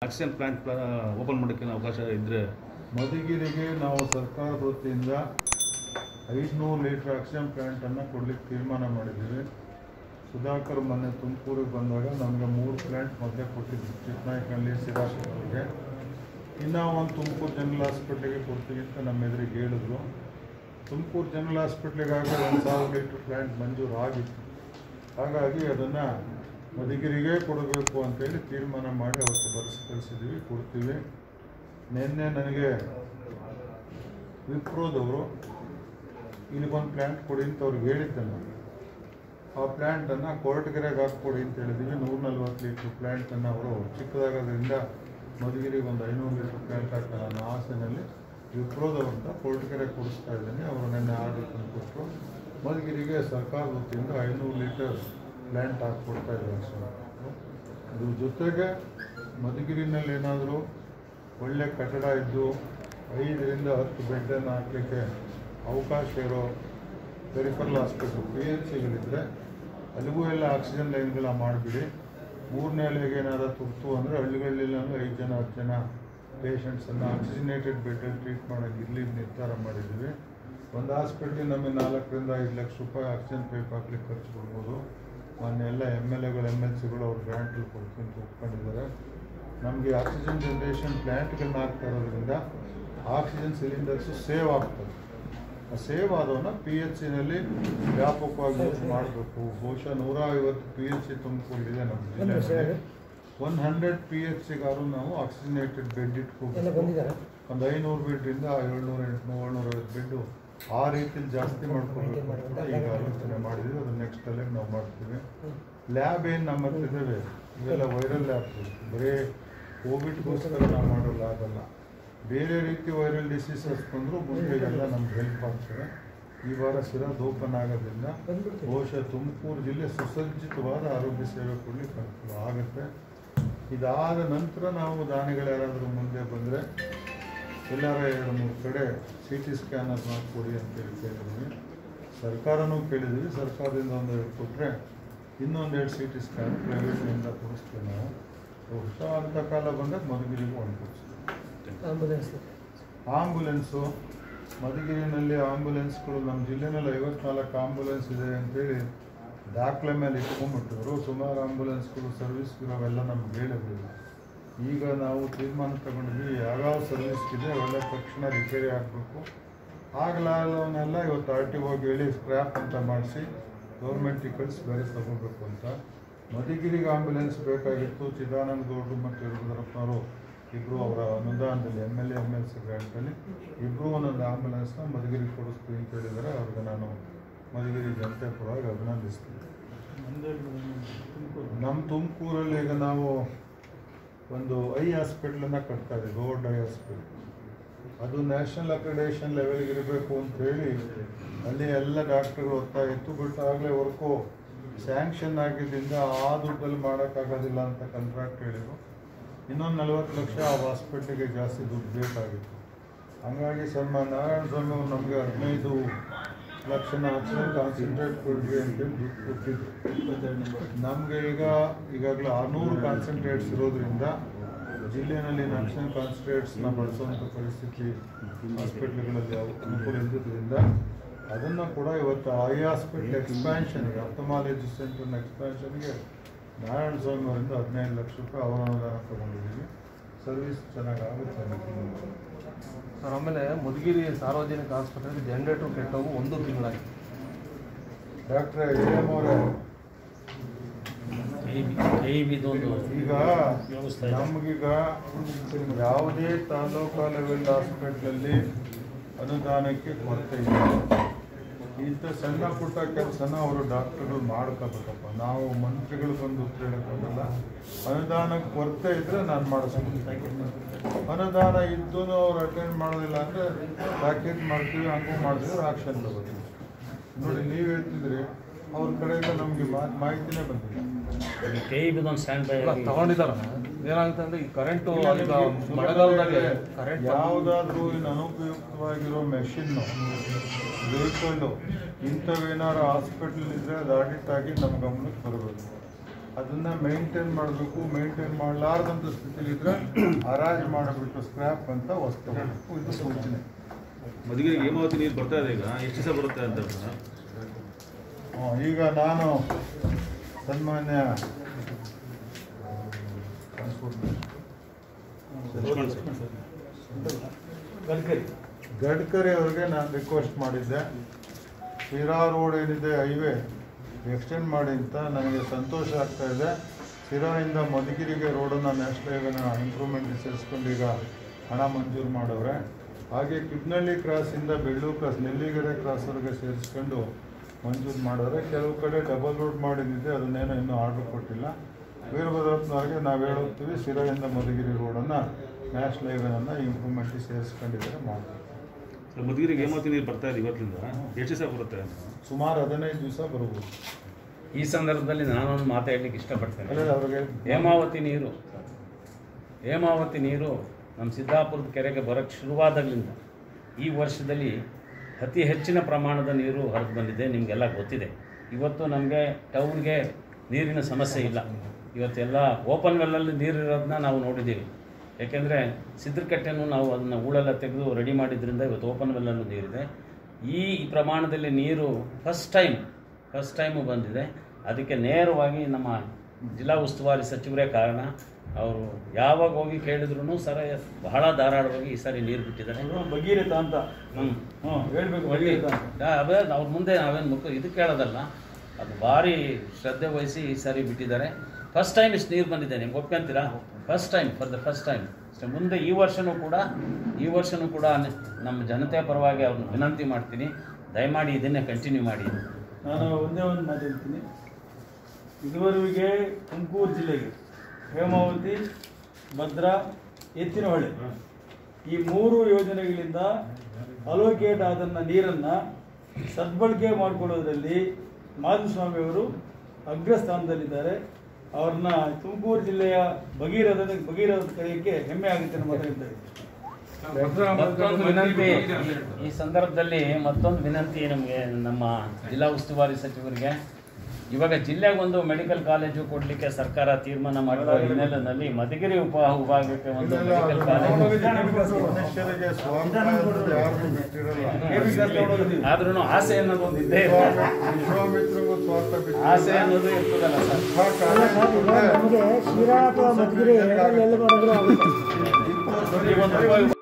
Oxygen plant open ಮಾಡೋಕ್ಕೆ ಅವಕಾಶ ಇದ್ದರೆ ಮಧುಗಿರಿಗೆ ನಾವು ಸರ್ಕಾರದ ವತಿಯಿಂದ ಐದುನೂರು ಲೀಟರ್ ಆಕ್ಸಿಜನ್ ಪ್ಲ್ಯಾಂಟನ್ನು ಕೊಡ್ಲಿಕ್ಕೆ ತೀರ್ಮಾನ ಮಾಡಿದ್ದೀವಿ ಸುಧಾಕರ್ ಮೊನ್ನೆ ತುಮಕೂರಿಗೆ ಬಂದಾಗ ನಮಗೆ ಮೂರು ಪ್ಲ್ಯಾಂಟ್ ಮೊದಲೇ ಕೊಟ್ಟಿದ್ವಿ ಚಿಕ್ಕನಾಯಕನಹಳ್ಳಿ ಸಿರಾಶಿಗೆ ಇನ್ನೂ ಒಂದು ತುಮಕೂರು ಜನರಲ್ ಹಾಸ್ಪಿಟ್ಲಿಗೆ ಕೊಡ್ತೀವಿ ಅಂತ ನಮ್ಮ ಎದುರಿಗೆ ಹೇಳಿದ್ರು ತುಮಕೂರು ಜನರಲ್ ಹಾಸ್ಪಿಟ್ಲಿಗಾಗಲೇ ಒಂದು ಸಾವಿರ ಲೀಟ್ರ್ ಪ್ಲ್ಯಾಂಟ್ ಮಂಜೂರು ಆಗಿತ್ತು ಹಾಗಾಗಿ ಅದನ್ನು ಮಧುಗಿರಿಗೆ ಕೊಡಬೇಕು ಅಂತೇಳಿ ತೀರ್ಮಾನ ಮಾಡಿ ಅವತ್ತು ಬರೆಸಿ ಕಳಿಸಿದ್ದೀವಿ ಕೊಡ್ತೀವಿ ನಿನ್ನೆ ನನಗೆ ವಿಪ್ರೋದವರು ಇಲ್ಲಿಗೊಂದು ಪ್ಲ್ಯಾಂಟ್ ಕೊಡಿ ಅಂತ ಅವ್ರಿಗೆ ಹೇಳಿದ್ದೆ ನಾನು ಆ ಪ್ಲ್ಯಾಂಟನ್ನು ಕೊರಟಗೆರೆಗೆ ಹಾಕ್ಕೊಡಿ ಅಂತ ಹೇಳಿದ್ವಿ ನೂರ ನಲ್ವತ್ತು ಲೀಟ್ರ್ ಪ್ಲ್ಯಾಂಟನ್ನು ಅವರು ಚಿಕ್ಕದಾಗೋದ್ರಿಂದ ಮಧುಗಿರಿಗೆ ಒಂದು ಐನೂರು ಲೀಟ್ರ್ ಪ್ಲ್ಯಾಂಟ್ ಹಾಕೋಣ ಅನ್ನೋ ಆಸೆನಲ್ಲಿ ವಿಪ್ರೋದವ್ರನ್ನ ಕೊರಟಗೆರೆ ಕೊಡಿಸ್ತಾ ಇದ್ದೀನಿ ಅವರು ನಿನ್ನೆ ಆರ್ಡರ್ ತಂದು ಕೊಟ್ಟರು ಮಧುಗಿರಿಗೆ ಸರ್ಕಾರದ ವತಿಯಿಂದ ಐನೂರು ಲೀಟರ್ ಪ್ಲ್ಯಾಂಟ್ ಹಾಕ್ಕೊಡ್ತಾ ಇದ್ದಾರೆ ಸರ್ ಅದ್ರ ಜೊತೆಗೆ ಮಧುಗಿರಿನಲ್ಲಿ ಏನಾದರೂ ಒಳ್ಳೆ ಕಟ್ಟಡ ಇದ್ದು ಐದರಿಂದ ಹತ್ತು ಬೆಡ್ಡನ್ನು ಹಾಕಲಿಕ್ಕೆ ಅವಕಾಶ ಇರೋ ಪೆರಿಫರಲ್ ಹಾಸ್ಪಿಟ್ಲ್ ಪಿ ಎಚ್ ಸಿಗಳಿದ್ರೆ ಅಲ್ಲಿಗೂ ಎಲ್ಲ ಆಕ್ಸಿಜನ್ ಲೈನ್ಗಳ ಮಾಡಿಬಿಡಿ ಮೂರನೇ ಅಲೆಗೆ ಏನಾದ್ರು ತುರ್ತು ಅಂದರೆ ಹಳ್ಳಿಗಳಲ್ಲಿ ಅಂದರೆ ಐದು ಜನ ಹತ್ತು ಜನ ಪೇಷಂಟ್ಸನ್ನು ಆಕ್ಸಿಜನೇಟೆಡ್ ಬೆಡ್ಡಲ್ಲಿ ಟ್ರೀಟ್ ಮಾಡೋಕ್ಕೆ ಇಲ್ಲಿ ನಿರ್ಧಾರ ಮಾಡಿದ್ದೀವಿ ಒಂದು ಹಾಸ್ಪಿಟ್ಲಿಗೆ ನಮಗೆ ನಾಲ್ಕರಿಂದ ಐದು ಲಕ್ಷ ರೂಪಾಯಿ ಆಕ್ಸಿಜನ್ ಪೈಪ್ ಹಾಕ್ಲಿಕ್ಕೆ ಖರ್ಚು ಕೊಡ್ಬೋದು ಮೊನ್ನೆ ಎಲ್ಲ ಎಮ್ ಎಲ್ ಎಗಳು ಎಮ್ ಎಲ್ ಸಿಗಳು ಅವ್ರು ಗ್ರಾಂಟಲ್ಲಿ ಕೊಡ್ತೀನಿ ಅಂತ ಒಪ್ಕೊಂಡಿದ್ದಾರೆ ನಮಗೆ ಆಕ್ಸಿಜನ್ ಜನ್ರೇಷನ್ ಪ್ಲ್ಯಾಂಟ್ಗಳನ್ನ ಹಾಕ್ತಾ ಇರೋದ್ರಿಂದ ಆಕ್ಸಿಜನ್ ಸಿಲಿಂಡರ್ಸು ಸೇವ್ ಆಗ್ತದೆ ಆ ಸೇವ್ ಆದವನ್ನ ಪಿ ಎಚ್ ಸಿನಲ್ಲಿ ವ್ಯಾಪಕವಾಗಿ ಯೂಸ್ ಮಾಡಬೇಕು ಬಹುಶಃ ನೂರ ಐವತ್ತು ಪಿ ಎಚ್ ಸಿ ತುಮಕೂರಿದೆ ನಮ್ಮ ಜಿಲ್ಲೆಯಲ್ಲಿ ಒನ್ ಹಂಡ್ರೆಡ್ ಪಿ ಎಚ್ ಸಿಗಾರು ನಾವು ಆಕ್ಸಿಜನೇಟೆಡ್ ಬೆಡ್ ಇಟ್ಕೋಬೇಕು ಒಂದು ಐನೂರು ಬೆಡ್ರಿಂದ ಏಳ್ನೂರ ಎಂಟುನೂರು ಏಳ್ನೂರ ಐವತ್ತು ಬೆಡ್ಡು ಆ ರೀತಿಲಿ ಜಾಸ್ತಿ ಮಾಡ್ಕೋಬೇಕು ಅಂತ ಈಗ ಆಲೋಚನೆ ಮಾಡಿದ್ವಿ ಅದು ನೆಕ್ಸ್ಟ್ ಅಲ್ಲೇ ನಾವು ಮಾಡ್ತೀವಿ ಲ್ಯಾಬ್ ಏನು ನಮ್ಮ ಹತ್ರ ಇದ್ದಾವೆ ಇವೆಲ್ಲ ವೈರಲ್ ಲ್ಯಾಬ್ ಬರೀ ಕೋವಿಡ್ಗೋಸ್ಕರ ನಾವು ಮಾಡೋ ಲ್ಯಾಬ್ ಅಲ್ಲ ಬೇರೆ ರೀತಿ ವೈರಲ್ ಡಿಸೀಸಸ್ ಬಂದರೂ ಮುಂದೆ ಎಲ್ಲ ನಮ್ಗೆ ಹೆಲ್ಪ್ ಆಗ್ತದೆ ಈ ವಾರ ಸಿರಾದ್ ಓಪನ್ ಆಗೋದ್ರಿಂದ ಬಹುಶಃ ತುಮಕೂರು ಜಿಲ್ಲೆ ಸುಸಜ್ಜಿತವಾದ ಆರೋಗ್ಯ ಸೇವೆ ಕೊಡಲಿಕ್ಕೆ ಅನುಕೂಲ ಆಗುತ್ತೆ ಇದಾದ ನಂತರ ನಾವು ದಾನಿಗಳು ಯಾರಾದರೂ ಮುಂದೆ ಬಂದರೆ ಎಲ್ಲರ ಎರಡು ಮೂರು ಕಡೆ ಸಿ ಟಿ ಸ್ಕ್ಯಾನರ್ ಮಾಡಿಕೊಡಿ ಅಂತೇಳಿ ಕೇಳಿದ್ವಿ ಸರ್ಕಾರನೂ ಕೇಳಿದ್ವಿ ಸರ್ಕಾರದಿಂದ ಒಂದು ಎರಡು ಕೊಟ್ಟರೆ ಇನ್ನೊಂದು ಎರಡು ಸಿ ಟಿ ಸ್ಕ್ಯಾನ್ ಪ್ರೈವೇಟ್ನಿಂದ ಕೊಡಿಸ್ತೀವಿ ನಾವು ಬಹುಶಃ ಅಂಥ ಕಾಲ ಬಂದಾಗ ಮಧುಗಿರಿಗೂ ಒಂದು ಕೊಡಿಸ್ತೀವಿ ಆಂಬುಲೆನ್ಸು ಮಧುಗಿರಿನಲ್ಲಿ ಆಂಬುಲೆನ್ಸ್ಗಳು ನಮ್ಮ ಜಿಲ್ಲೆನಲ್ಲಿ ಐವತ್ನಾಲ್ಕು ಆಂಬುಲೆನ್ಸ್ ಇದೆ ಅಂತೇಳಿ ದಾಖಲೆ ಮೇಲೆ ಇಟ್ಕೊಂಡ್ಬಿಟ್ಟಿದ್ರು ಸುಮಾರು ಆಂಬುಲೆನ್ಸ್ಗಳು ಸರ್ವಿಸ್ ಇರೋವೆಲ್ಲ ನಮ್ಗೆ ಹೇಳಿರಲಿಲ್ಲ ಈಗ ನಾವು ತೀರ್ಮಾನ ತಗೊಂಡಿದ್ವಿ ಯಾವ್ಯಾವ ಸರ್ವಿಸ್ ಇದೆ ಅವೆಲ್ಲ ತಕ್ಷಣ ರಿಪೇರಿ ಆಗಬೇಕು ಆಗಲಾಗವನ್ನೆಲ್ಲ ಇವತ್ತು ಆರ್ ಟಿ ಹೋಗಿ ಹೇಳಿ ಸ್ಕ್ರ್ಯಾಪ್ ಅಂತ ಮಾಡಿಸಿ ಗೌರ್ಮೆಂಟಿಗೆ ಕಳಿಸಿ ಬೇರೆ ತಗೋಬೇಕು ಅಂತ ಮಧುಗಿರಿಗೆ ಆಂಬುಲೆನ್ಸ್ ಬೇಕಾಗಿತ್ತು ಚಿದಾನಂದ ಗೌಡರು ಮತ್ತು ಯಡಿಯೂರಪ್ಪನವರು ಇಬ್ಬರು ಅವರ ಅನುದಾನದಲ್ಲಿ M L A M L C ಗ್ರ್ಯಾಂಟಲ್ಲಿ ಇಬ್ಬರು ಒಂದೊಂದು ಆಂಬುಲೆನ್ಸ್ನ ಮಧುಗಿರಿಗೆ ಕೊಡಿಸ್ತೀವಿ ಅಂತ ಹೇಳಿದ್ದಾರೆ ಅವ್ರಿಗೆ ನಾನು ಮಧುಗಿರಿ ಜನತೆ ಪರವಾಗಿ ಅಭಿನಂದಿಸ್ತೀನಿ ನಮ್ಮ ತುಮಕೂರಲ್ಲಿ ಈಗ ನಾವು ಒಂದು ಐ ಹಾಸ್ಪಿಟ್ಲನ್ನು ಕಟ್ತಾ ಇದ್ದೀವಿ ಗೋಲ್ಡ್ ಐ ಹಾಸ್ಪಿಟ್ಲ್ ಅದು ನ್ಯಾಷನಲ್ ಅಕ್ರಿಡೇಷನ್ ಲೆವೆಲ್ಗೆ ಇರಬೇಕು ಅಂತ ಹೇಳಿ ಅಲ್ಲಿ ಎಲ್ಲ ಡಾಕ್ಟರ್ಗಳು ಒತ್ತಾಯ ಇತ್ತು ಬಟ್ ಆಗಲೇ ವರ್ಕು ಸ್ಯಾಂಕ್ಷನ್ ಆಗಿದ್ದರಿಂದ ಆ ದುಡ್ಡಲ್ಲಿ ಮಾಡೋಕ್ಕಾಗೋದಿಲ್ಲ ಅಂತ ಕಾಂಟ್ರಾಕ್ಟ್ ಹೇಳಿದರು ಇನ್ನೊಂದು ನಲವತ್ತು ಲಕ್ಷ ಆ ಹಾಸ್ಪಿಟ್ಲಿಗೆ ಜಾಸ್ತಿ ದುಡ್ಡು ಬೇಕಾಗಿತ್ತು ಹಂಗಾಗಿ ಸನ್ಮಾನ್ ನಾರಾಯಣ ಸ್ವಾಮಿ ಅವರು ನಮಗೆ ಹದಿನೈದು ಲಕ್ಷನ ಆಕ್ಸಿಜನ್ ಕಾನ್ಸಂಟ್ರೇಟ್ ಕೊಡ್ರಿ ಅಂತೇಳಿ ದುಡ್ಡು ಕೊಟ್ಟಿದ್ರು ನಮಗೆ ಈಗ ಈಗಾಗಲೇ ಆರುನೂರು ಕಾನ್ಸಂಟ್ರೇಟ್ಸ್ ಇರೋದ್ರಿಂದ ಜಿಲ್ಲೆಯಲ್ಲಿ ಆಕ್ಸಿಜನ್ ಕಾನ್ಸಂಟ್ರೇಟ್ಸ್ನ ಬಳಸುವಂಥ ಪರಿಸ್ಥಿತಿ ಹಾಸ್ಪಿಟ್ಲ್ಗಳಲ್ಲಿ ಅನುಕೂಲ ಇದ್ದಿದ್ದರಿಂದ ಅದನ್ನು ಕೂಡ ಇವತ್ತು ಐ ಹಾಸ್ಪಿಟ್ಲ್ ಎಕ್ಸ್ಪ್ಯಾನ್ಷನ್ಗೆ ಅಪ್ತಮಾಲಜಿ ಸೆಂಟರ್ನ ಎಕ್ಸ್ಪ್ಯಾನ್ಷನ್ಗೆ ನಾರಾಯಣ ಸ್ವಾಮಿ ಅವರಿಂದ ಹದಿನೈದು ಲಕ್ಷ ರೂಪಾಯಿ ಅವರ ಅನುದಾನ ತಗೊಂಡಿದ್ದೀವಿ ಸರ್ವಿಸ್ ಚೆನ್ನಾಗಾಗುತ್ತೆ ಅನ್ನೋದು. ಸರ್ ಆಮೇಲೆ ಮಧುಗಿರಿ ಸಾರ್ವಜನಿಕ ಆಸ್ಪತ್ರೆಯಲ್ಲಿ ಜನರೇಟರ್ ಕೆಟ್ಟೋಗು ಒಂದು ತಿಂಗಳಾಗಿದೆ ಡಾಕ್ಟ್ರೆ ಎಂ ಅವರೇ ಈಗ ನಮಗೀಗ ಯಾವುದೇ ತಾಲೂಕಾ ಲೆವೆಲ್ ಹಾಸ್ಪಿಟ್ಲಲ್ಲಿ ಅನುದಾನಕ್ಕೆ ಕೊರತೆ ಇಲ್ಲ ಇಂಥ ಸಣ್ಣ ಪುಟ್ಟ ಕೆಲಸನ ಅವರು ಡಾಕ್ಟರ್ಗಳು ಮಾಡ್ಕೋಬೇಕಪ್ಪ ನಾವು ಮಂತ್ರಿಗಳು ಬಂದು ಉತ್ತರ ಹೇಳೋಕ್ಕಾಗಲ್ಲ ಅನುದಾನಕ್ಕೆ ಕೊರತೆ ಇದ್ರೆ ನಾನು ಮಾಡಿಸ್ತೀನಿ ಅನುದಾನ ಇದ್ದು ಅವ್ರು ಅಟೆಂಡ್ ಮಾಡೋದಿಲ್ಲ ಅಂದರೆ ಪ್ಯಾಕೇಜ್ ಮಾಡ್ತೀವಿ ಹಂಗೂ ಮಾಡ್ತೀವಿ ಆಕ್ಷನ್ ತಗೋತೀವಿ ನೋಡಿ ನೀವು ಹೇಳ್ತಿದ್ರಿ ಅವ್ರ ಕಡೆಯಿಂದ ನಮಗೆ ಮಾಹಿತಿನೇ ಬಂದಿಲ್ಲ ಕೆ ಇ ಒಂದು ಸ್ಟ್ಯಾಂಡ್ ಬೈ ಎಲ್ಲ ತಗೊಂಡಿದ್ದಾರೆ ಏನಾಗುತ್ತೆ ಅಂದ್ರೆ ಈ ಕರೆಂಟು ಈಗ ಮಳೆಗಾಲದಾಗೆ ಕರೆಂಟ್ ಯಾವುದಾದ್ರೂ ಇನ್ನು ಅನುಪಯುಕ್ತವಾಗಿರೋ ಮೆಷಿನ್ನು ವೆಹಿಕಲ್ಲು ಇಂಥವೇನಾರು ಹಾಸ್ಪಿಟ್ಲ್ ಇದ್ದರೆ ಅದು ಆಡಿಟ್ ಆಗಿ ನಮ್ಮ ಗಮನಕ್ಕೆ ಬರಬೇಕು ಅದನ್ನ ಮೇಂಟೈನ್ ಮಾಡಬೇಕು ಮೇಂಟೈನ್ ಮಾಡಲಾರ್ದಂಥ ಸ್ಥಿತಿಲಿದ್ರೆ ಹರಾಜು ಮಾಡಿಬಿಟ್ಟು ಸ್ಕ್ರ್ಯಾಪ್ ಅಂತ ವಸ್ತು ಇದು ಸೂಚನೆ ಮಧುಗಿರಿಗೆ ಹೇಮಾವತಿ ನೀರು ಬರ್ತಾ ಇದೆ ಈಗ ಎಷ್ಟು ದಿವಸ ಬರುತ್ತೆ ಅಂತ ಆ, ಈಗ ನಾನು ಸನ್ಮಾನ್ಯ ಗಡ್ಕರಿ ಅವ್ರಿಗೆ ನಾನು ರಿಕ್ವೆಸ್ಟ್ ಮಾಡಿದ್ದೆ ಶಿರಾ ರೋಡ್ ಏನಿದೆ ಹೈವೇ ಎಕ್ಸ್ಟೆಂಡ್ ಮಾಡಿ ಅಂತ ನನಗೆ ಸಂತೋಷ ಆಗ್ತಾ ಇದೆ ಶಿರಾಯಿಂದ ಮಧುಗಿರಿಗೆ ರೋಡನ್ನು ನ್ಯಾಷನಲ್ ಹೈವೇನ ಇಂಪ್ರೂವ್ಮೆಂಟ್ ಸೇರಿಸ್ಕೊಂಡು ಈಗ ಹಣ ಮಂಜೂರು ಮಾಡವ್ರೆ ಹಾಗೆ ಕಿಬ್ನಳ್ಳಿ ಕ್ರಾಸಿಂದ ಬೆಳ್ಳೂರು ಕ್ರಾಸ್ ನೆಲ್ಲಿಗೆರೆ ಕ್ರಾಸ್ವರೆಗೆ ಸೇರಿಸ್ಕೊಂಡು ಮಂಜೂರು ಮಾಡವ್ರೆ ಕೆಲವು ಕಡೆ ಡಬಲ್ ರೋಡ್ ಮಾಡಿದ್ದಿದೆ ಅದನ್ನೇನೋ ಇನ್ನೂ ಆರ್ಡರ್ ಕೊಟ್ಟಿಲ್ಲ ವೀರಭದ್ರಪ್ಪನವ್ರಿಗೆ ನಾವು ಹೇಳುತ್ತೀವಿ ಶಿರಾದಿಂದ ಮಧುಗಿರಿ ರೋಡನ್ನು ನ್ಯಾಷನಲ್ ಹೈವೇನನ್ನು ಇಂಪ್ರೂವ್ಮೆಂಟ್ ಸೇರಿಸ್ಕೊಂಡಿದ್ದಾರೆ ಮಾಡ್ತೀವಿ ಮಧುಗಿರಿಗೆ ಹೇಮಾವತಿ ನೀರು ಬರ್ತಾ ಇದೆ ಇವತ್ತಿಂದ ಎಷ್ಟು ದಿವಸ ಬರುತ್ತೆ ಸುಮಾರು ಹದಿನೈದು ದಿವಸ ಬರ್ಬೋದು ಈ ಸಂದರ್ಭದಲ್ಲಿ ನಾನೊಂದು ಮಾತಾಡ್ಲಿಕ್ಕೆ ಇಷ್ಟಪಡ್ತೇನೆ ಅಲ್ಲೇ ಅವ್ರಿಗೆ ಹೇಮಾವತಿ ನೀರು ಹೇಮಾವತಿ ನೀರು ನಮ್ಮ ಸಿದ್ದಾಪುರದ ಕೆರೆಗೆ ಬರೋಕ್ಕೆ ಶುರುವಾದಾಗಲಿಂದ ಈ ವರ್ಷದಲ್ಲಿ ಅತಿ ಹೆಚ್ಚಿನ ಪ್ರಮಾಣದ ನೀರು ಹೊರಗೆ ಬಂದಿದೆ ನಿಮಗೆಲ್ಲ ಗೊತ್ತಿದೆ ಇವತ್ತು ನಮಗೆ ಟೌನ್ಗೆ ನೀರಿನ ಸಮಸ್ಯೆ ಇಲ್ಲ ಇವತ್ತೆಲ್ಲ ಓಪನ್ ವೆಲ್ಲಲ್ಲಿ ನೀರು ಇರೋದನ್ನ ನಾವು ನೋಡಿದ್ದೀವಿ ಯಾಕೆಂದರೆ ಸಿದ್ರಕಟ್ಟೆನೂ ನಾವು ಅದನ್ನು ಹೂಳೆಲ್ಲ ತೆಗೆದು ರೆಡಿ ಮಾಡಿದ್ರಿಂದ ಇವತ್ತು ಓಪನ್ ವೆಲ್ಲಲ್ಲೂ ನೀರಿದೆ ಈ ಪ್ರಮಾಣದಲ್ಲಿ ನೀರು ಫಸ್ಟ್ ಟೈಮ್ ಫಸ್ಟ್ ಟೈಮು ಬಂದಿದೆ ಅದಕ್ಕೆ ನೇರವಾಗಿ ನಮ್ಮ ಜಿಲ್ಲಾ ಉಸ್ತುವಾರಿ ಸಚಿವರೇ ಕಾರಣ ಅವರು ಯಾವಾಗ ಹೋಗಿ ಕೇಳಿದ್ರು ಸರ ಬಹಳ ಧಾರಾಳವಾಗಿ ಈ ಸಾರಿ ನೀರು ಬಿಟ್ಟಿದ್ದಾರೆ ಭಗೀರಥ ಅಂತ ಹ್ಮ್. ಹ್ಞೂ ಹೇಳ್ಬೇಕು ಒಳ್ಳೆ ಭಗೀರಥ ಅಂತ ಅವೇ ಅವ್ರ ಮುಂದೆ ನಾವೇನು ಮುಖ ಇದು ಕೇಳೋದಲ್ಲ ಅದು ಭಾರಿ ಶ್ರದ್ಧೆ ವಹಿಸಿ ಈ ಸಾರಿ ಬಿಟ್ಟಿದ್ದಾರೆ ಫಸ್ಟ್ ಟೈಮ್ ಇಷ್ಟು ನೀರು ಬಂದಿದೆ ನಿಮ್ಗೆ ಒಪ್ಕೊಂತೀರಾ first time for the first time ಮುಂದೆ ಈ ವರ್ಷನೂ ಕೂಡ ಈ ವರ್ಷನೂ ಕೂಡ ನ- ನಮ್ಮ ಜನತೆ ಪರವಾಗಿ ಅವ್ರನ್ನ ವಿನಂತಿ ಮಾಡ್ತೀನಿ ದಯಮಾಡಿ ಇದನ್ನೇ ಕಂಟಿನ್ಯೂ ಮಾಡಿ ನಾನು ಒಂದೇ ಒಂದು ಮಾತು ಹೇಳ್ತೀನಿ ಇದುವರೆಗೆ ತುಮಕೂರು ಜಿಲ್ಲೆಗೆ ಹೇಮಾವತಿ ಭದ್ರಾ ಎತ್ತಿನಹೊಳೆ ಈ ಮೂರು ಯೋಜನೆಗಳಿಂದ ಅಲೋಕೇಟ್ ಆದನ್ನ ನೀರನ್ನು ಸದ್ಬಳಕೆ ಮಾಡಿಕೊಳ್ಳೋದ್ರಲ್ಲಿ ಮಾಧುಸ್ವಾಮಿ ಅವರು ಅಗ್ರಸ್ಥಾನದಲ್ಲಿದ್ದಾರೆ ಅವ್ರನ್ನ ತುಮಕೂರು ಜಿಲ್ಲೆಯ ಭಗೀರಥ ಭಗೀರಥ ಕರೆಯಕ್ಕೆ ಹೆಮ್ಮೆ ಆಗುತ್ತೆ ಅಂತ ಮಾತಾಡ್ತಾ ಇದ್ದೀನಿ ಮತ್ತೊಂದು ವಿನಂತಿ ಈ ಸಂದರ್ಭದಲ್ಲಿ ಮತ್ತೊಂದು ವಿನಂತಿ ನಮಗೆ ನಮ್ಮ ಜಿಲ್ಲಾ ಉಸ್ತುವಾರಿ ಸಚಿವರಿಗೆ ಇವಾಗ ಜಿಲ್ಲೆಗೆ ಒಂದು ಮೆಡಿಕಲ್ ಕಾಲೇಜು ಕೊಡ್ಲಿಕ್ಕೆ ಸರ್ಕಾರ ತೀರ್ಮಾನ ಮಾಡಿರೋ ಹಿನ್ನೆಲೆಯಲ್ಲಿ ಮಧುಗಿರಿ ಉಪ ವಿಭಾಗಕ್ಕೆ ಒಂದು ಮೆಡಿಕಲ್ ಕಾಲೇಜು ಮನುಷ್ಯರಿಗೆ ಸ್ವಾತಂತ್ರ್ಯ ಅನ್ನೋದು ಯಾರಿಗೂ ಬಿಟ್ಟಿರಲ್ಲ ಆದ್ರೂ ಆಸೆ ಅನ್ನೋದು ಒಂದು ಇದ್ದೇ ಇರ್ತದೆ ವಿಶ್ವಾಮಿತ್ರಗೂ ಸ್ವಾರ್ಥ ಬಿಟ್ಟಿರಲ್ಲ. ಆಸೆ ಅನ್ನೋದು ಇರ್ತದಲ್ಲ ಸರ್ ಅಂಥ ಕಾಲೇಜು ನಮಗೆ ಶಿರಾ ಅಥವಾ ಮಧುಗಿರಿ ಎರಡರಲ್ಲಿ ಎಲ್ಲಿ ಮಾಡಿದ್ರು ಆಗುತ್ತೆ ಈ ಒಂದು ಉಪ